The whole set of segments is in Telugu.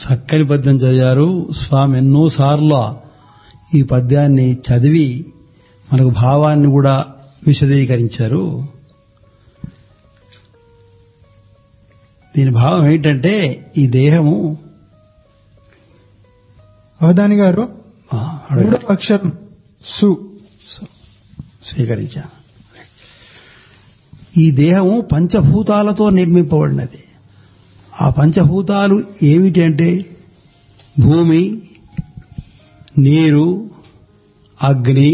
చక్కని పద్యం చదివారు స్వామి ఎన్నోసార్లు ఈ పద్యాన్ని చదివి మనకు భావాన్ని కూడా విశదీకరించారు దీని భావం ఏంటంటే ఈ దేహము అవధాని గారు ఆ, అడగండి. మూడవ అక్షరం సు స్వీకరించాను ఈ దేహము పంచభూతాలతో నిర్మింపబడినది ఆ పంచభూతాలు ఏమిటి అంటే భూమి నీరు అగ్ని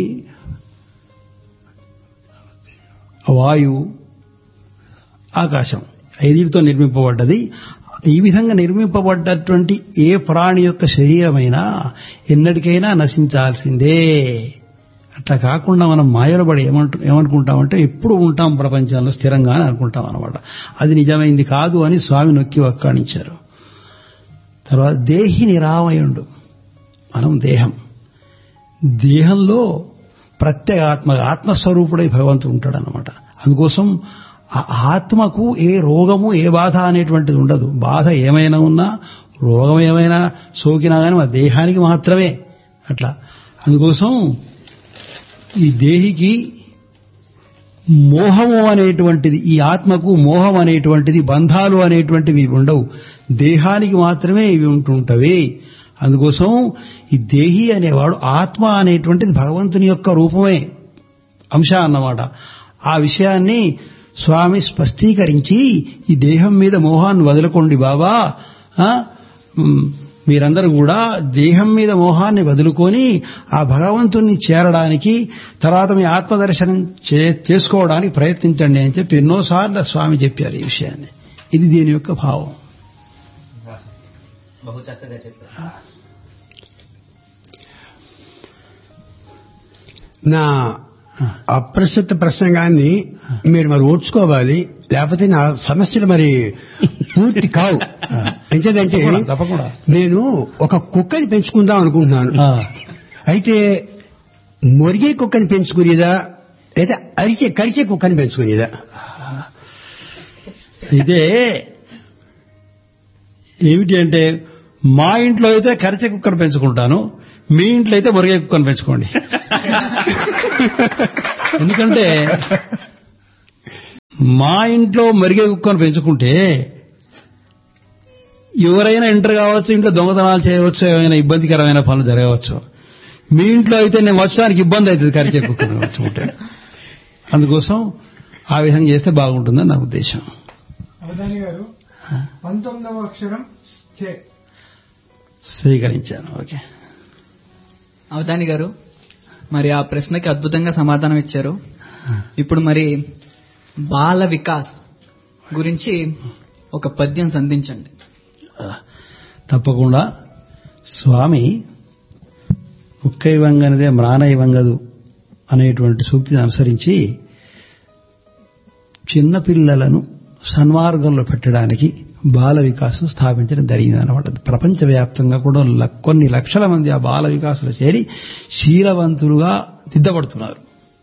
వాయువు ఆకాశం ఐదుటితో నిర్మింపబడ్డది ఈ విధంగా నిర్మింపబడ్డటువంటి ఏ ప్రాణి యొక్క శరీరమైనా ఎన్నటికైనా నశించాల్సిందే అట్లా కాకుండా మనం మాయలో పడి ఏమంటు ఏమనుకుంటామంటే ఎప్పుడు ఉంటాం ప్రపంచంలో స్థిరంగా అని అనుకుంటాం అనమాట అది నిజమైంది కాదు అని స్వామి నొక్కి వక్కాణించారు తర్వాత దేహి నిరామయుండు మనం దేహం దేహంలో ప్రత్యేగాత్మ ఆత్మస్వరూపుడై భగవంతుడు ఉంటాడు అనమాట అందుకోసం ఆ ఆత్మకు ఏ రోగము ఏ బాధ అనేటువంటిది ఉండదు బాధ ఏమైనా ఉన్నా రోగం ఏమైనా సోకినా కానీ మా దేహానికి మాత్రమే అట్లా అందుకోసం ఈ దేహికి మోహము అనేటువంటిది ఈ ఆత్మకు మోహం అనేటువంటిది బంధాలు అనేటువంటివి ఉండవు దేహానికి మాత్రమే ఇవి ఉంటుంటవి అందుకోసం ఈ దేహి అనేవాడు ఆత్మ అనేటువంటిది భగవంతుని యొక్క రూపమే అంశ అన్నమాట ఆ విషయాన్ని స్వామి స్పష్టీకరించి ఈ దేహం మీద మోహాన్ని వదులుకోండి బాబా ఆ, మ్, మీరందరూ కూడా దేహం మీద మోహాన్ని వదులుకొని ఆ భగవంతుణ్ణి చేరడానికి తర్వాత మీ ఆత్మదర్శనం చే- చేసుకోవడానికి ప్రయత్నించండి అని చెప్పి ఎన్నోసార్లు స్వామి చెప్పారు ఈ విషయాన్ని ఇది దీని యొక్క భావం బహు చక్కగా చెప్పారు నా అప్రస్తుత ప్రసంగాన్ని మీరు మరి ఓర్చుకోవాలి లేకపోతే నా సమస్యలు మరి పూర్తి కావు ఎంచేదంటే తప్పకుండా, తప్పకుండా. నేను ఒక కుక్కని పెంచుకుందాం అనుకుంటున్నాను ఆ, అయితే మొరిగే కుక్కని పెంచుకునేదా లేదా అరిచే కరిచే కుక్కని పెంచుకునేదా ఇదే ఏమిటి అంటే మా ఇంట్లో అయితే కరిచే కుక్కను పెంచుకుంటాను మీ ఇంట్లో అయితే మురిగే కుక్కను పెంచుకోండి ఎందుకంటే మా ఇంట్లో మరిగే కుక్కను పెంచుకుంటే ఎవరైనా ఎంటర్ కావచ్చు ఇంట్లో దొంగతనాలు చేయవచ్చు ఏమైనా ఇబ్బందికరమైన పనులు జరగవచ్చు మీ ఇంట్లో అయితే నేను వచ్చడానికి ఇబ్బంది అవుతుంది కరిచే కుక్కను పెంచుకుంటే అందుకోసం ఆ విధంగా చేస్తే బాగుంటుందని నా ఉద్దేశం అవధాని గారు పంతొమ్మిదవ అక్షరం చే స్వీకరించాను ఓకే అవధాని గారు మరి ఆ ప్రశ్నకి అద్భుతంగా సమాధానం ఇచ్చారు ఇప్పుడు మరి బాల వికాస్ గురించి ఒక పద్యం సంధించండి తప్పకుండా స్వామి ముక్కైవంగనదే మ్రానైవంగదు అనేటువంటి సూక్తిని అనుసరించి చిన్నపిల్లలను సన్మార్గంలో పెట్టడానికి బాల వికాసం స్థాపించడం జరిగింది అనమాట ప్రపంచవ్యాప్తంగా కూడా ల- కొన్ని లక్షల మంది ఆ బాల వికాసులు చేరి శీలవంతులుగా దిద్దపడుతున్నారు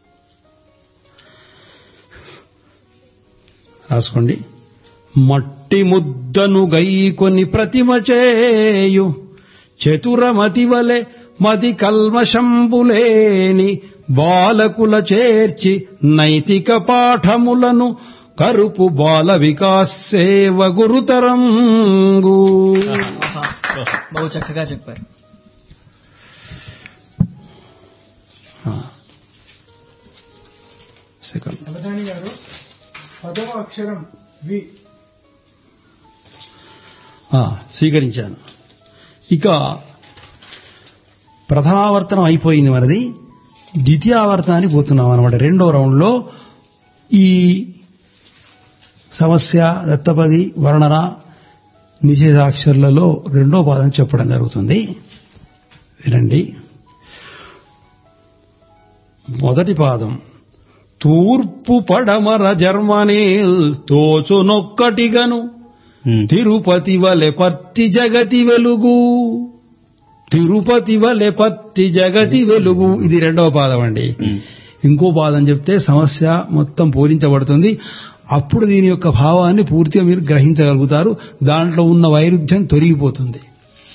రాసుకోండి మట్టి ముద్దను గైకొని ప్రతిమ చేయు చతురమతి వలె మది కల్మషంబులేని బాలకుల చేర్చి నైతిక పాఠములను కరుపు బాల వికాస్ సేవ గురుతరంగు ఆహా, బహు చక్కగా చెప్పారు సెకండ్ అవధాని గారు పదవ అక్షరం వి ఆ, స్వీకరించాను ఇక ప్రథమావర్తనం అయిపోయింది మనది ద్వితీయావర్తనానికి పోతున్నాం అనమాట రెండో రౌండ్లో ఈ సమస్య దత్తపది వర్ణన నిషేధాక్షరులలో రెండో పాదం చెప్పడం జరుగుతుంది వినండి మొదటి పాదం తూర్పు పడమర జర్మనీల్ తోచునొక్కటిగను తిరుపతి వలె పత్తి జగతి వెలుగు తిరుపతి వలె పత్తి జగతి వెలుగు ఇది రెండవ పాదం అండి ఇంకో పాదం చెప్తే సమస్య మొత్తం పూరించబడుతుంది అప్పుడు దీని యొక్క భావాన్ని పూర్తిగా మీరు గ్రహించగలుగుతారు దాంట్లో ఉన్న వైరుధ్యం తొలగిపోతుంది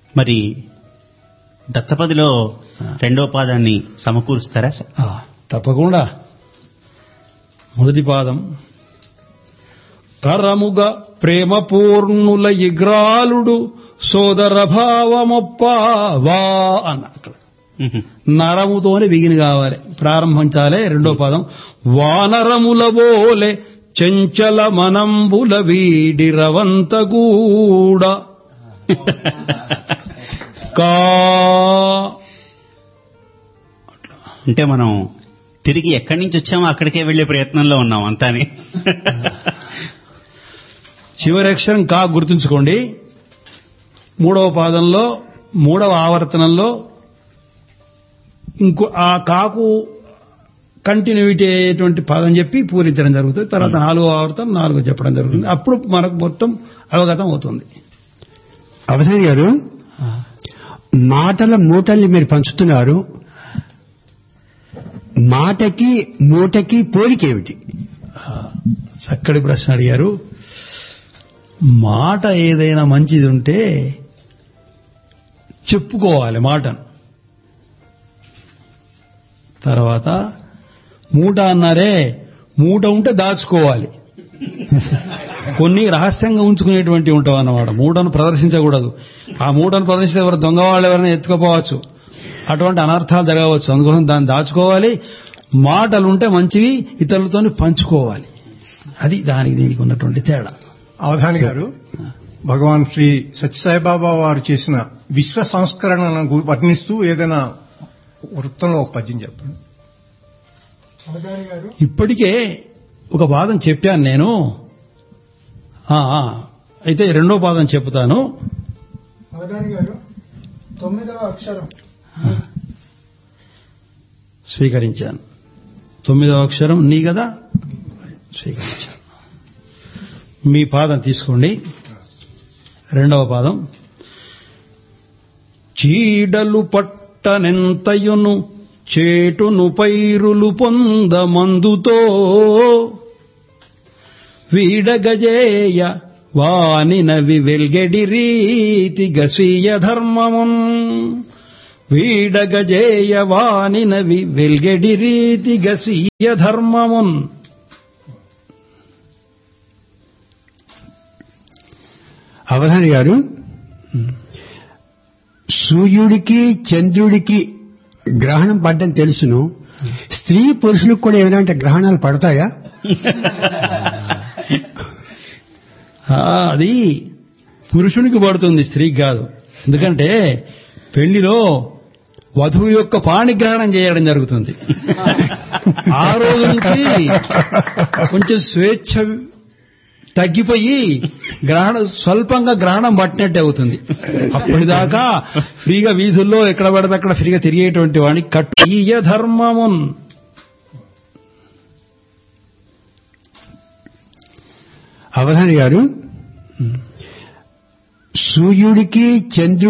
మరి దత్తపదిలో రెండో పాదాన్ని సమకూరుస్తారా సార్ ఆ, తప్పకుండా మొదటి పాదం కరముగ ప్రేమ పూర్ణుల ఇగ్రాలుడు సోదర భావమొప్ప వా అన్న అక్కడ మ్మ్. నరముతోనే బిగిన కావాలి ప్రారంభించాలి రెండో పదం వానరముల బోలే చెంచల మనంబుల వీడి రవంతగూడ కా అంటే మనం తిరిగి ఎక్కడి నుంచి వచ్చామో అక్కడికే వెళ్లే ప్రయత్నంలో ఉన్నాం అంతాని చివరి అక్షరం కా గుర్తుంచుకోండి మూడవ పాదంలో మూడవ ఆవర్తనంలో ఇంకో ఆ కాకు కంటిన్యూటీ అయ్యేటువంటి పదం చెప్పి పూరించడం జరుగుతుంది తర్వాత నాలుగో ఆవర్తనం నాలుగో చెప్పడం జరుగుతుంది అప్పుడు మనకు మొత్తం అవగతం అవుతుంది అవధాని గారు మాటల మూటల్ని మీరు పంచుతున్నారు మాటకి మూటకి పోలికేమిటి చక్కటి ప్రశ్న అడిగారు మాట ఏదైనా మంచిది ఉంటే చెప్పుకోవాలి మాటను తర్వాత మూట అన్నారే మూట ఉంటే దాచుకోవాలి కొన్ని రహస్యంగా ఉంచుకునేటువంటి ఉంటావు అన్నమాట మూటను ప్రదర్శించకూడదు ఆ మూటను ప్రదర్శిస్తే ఎవరు దొంగ వాళ్ళు ఎవరైనా ఎత్తుకోపోవచ్చు అటువంటి అనర్థాలు జరగవచ్చు అందుకోసం దాన్ని దాచుకోవాలి మాటలు ఉంటే మంచివి ఇతరులతో పంచుకోవాలి అది దానికి దీనికి ఉన్నటువంటి తేడా అవధాని గారు భగవాన్ శ్రీ సత్యసాయిబాబా వారు చేసిన విశ్వ సంస్కరణను గు- వర్ణిస్తూ ఏదైనా వృత్తంలో ఒక పద్యం చెప్పండి అవధాని గారు ఇప్పటికే ఒక పాదం చెప్పాను నేను ఆ, ఆ, అయితే రెండో పాదం చెప్తాను అవధాని గారు తొమ్మిదవ అక్షరం స్వీకరించాను తొమ్మిదవ అక్షరం నీ కదా స్వీకరించాను మీ పాదం తీసుకోండి రెండవ పాదం చీడలు పట్టనెంతయును చేటును పైరులు పొంద మందుతో వీడగజేయ వానినవి వెల్గెడి రీతిగ స్వీయ ధర్మమున్ వీడగజేయ వానినవి వెల్గెడి రీతిగ స్వీయ ధర్మమున్ అవధాని గారు సూర్యుడికి చంద్రుడికి గ్రహణం పడ్డం తెలుసును స్త్రీ పురుషులకు కూడా ఏమైనా గ్రహణాలు పడతాయా ఆ, అది పురుషునికి పడుతుంది స్త్రీకి కాదు ఎందుకంటే పెళ్లిలో వధువు యొక్క పాణిగ్రహణం చేయడం జరుగుతుంది ఆ రోజు నుంచి కొంచెం స్వేచ్ఛ తగ్గిపోయి గ్రహణ స్వల్పంగా గ్రహణం పట్టినట్టే అవుతుంది అప్పటిదాకా ఫ్రీగా వీధుల్లో ఎక్కడ పడితే అక్కడ ఫ్రీగా తిరిగేటువంటి వాడిని కట్టు ఈయ ధర్మమున్ అవధాని గారు సూర్యుడికి చంద్రుడికి